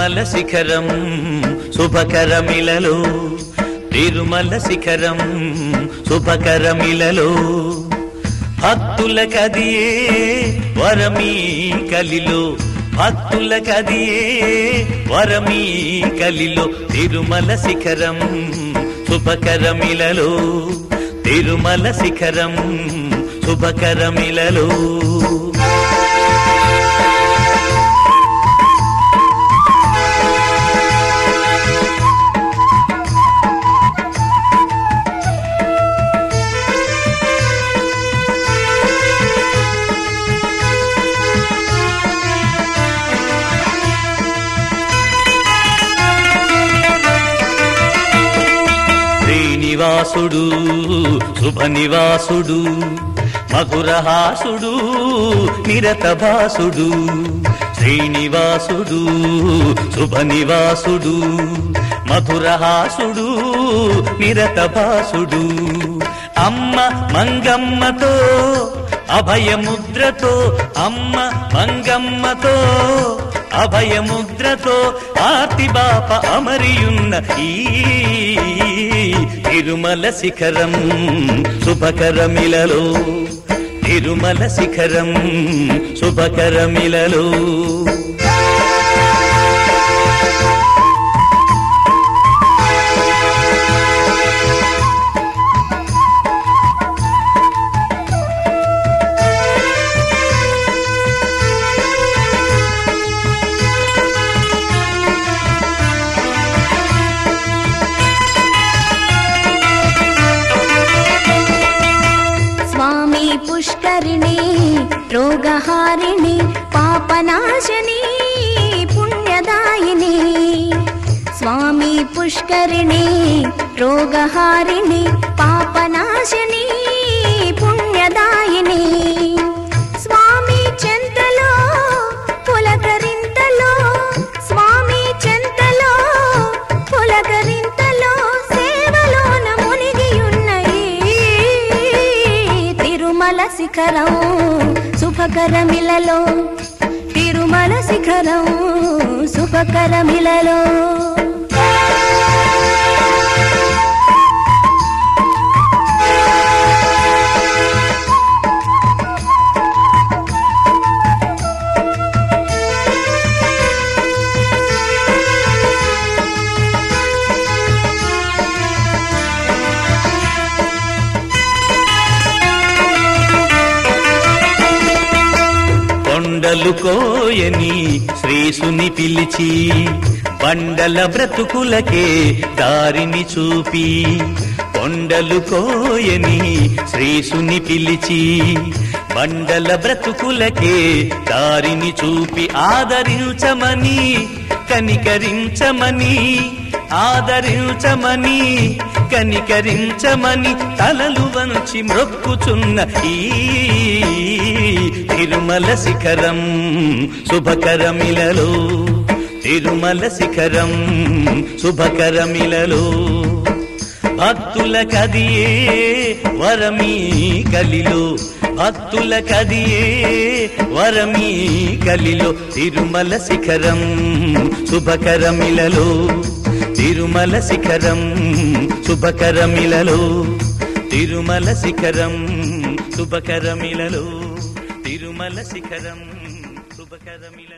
తిరుమల శిఖరం శుభకరమిలలో తిరుమల శిఖరం శుభకరమిలలో భక్తుల కదియే వరమీ కలిలో భక్తుల కదియే వరమీ కలిలో తిరుమల శిఖరం శుభకరమిలలో తిరుమల శిఖరం శుభకరమిలలో శ్రీనివాసుడు శుభనివాసుడు మధురహాసుడు నిరతభాసుడు శ్రీనివాసుడు శుభనివాసుడు మధురహాసుడు నిరతభాసుడు అమ్మ మంగమ్మతో అభయముద్రతో అమ్మ మంగమ్మతో అభయముద్రతో ఆర్తి బాప అమరియున్న ఈ తిరుమల శిఖరం శుభకరమిలలో తిరుమల శిఖరం శుభకరమిలలో స్వామి పుష్కరిణి రోగహారిణి పాపనాశని పుణ్యదాయిని స్వామి పుష్కరిణి రోగహారిణి పాపనాశని పుణ్యదాయిని స్వామి చెంతలో పులకరింతలో స్వామి చెంతలో పులకరింతలో సేవలోన మునిగియున్న ఈ తిరుమల శిఖరం శుభకరమిలలో తిరుమల శిఖరం శుభకరమిలలో కొండలు కోయని శ్రీసుని పిలిచి బండల బ్రతుకులకే దారిని చూపి కొండలు కోయని శ్రీసుని పిలిచి బండల బ్రతుకులకే దారిని చూపి ఆదరించమని కనికరించమని ఆదరించమని కనికరించమని తలలు వంచి మ్రొక్కుచున్న ఈ తిరుమల శిఖరం శుభకరమిలలో తిరుమల శిఖరం శుభకరమిలలో భక్తుల కదియే వరమీ కలిలో భక్తుల కదియే వరమీ కలిలో తిరుమల శిఖరం శుభకరమిలలో తిరుమల శిఖరం శుభకరమిలలో తిరుమల శిఖరం శుభకరమిలలో తిరుమల శిఖరం శుభకరమిల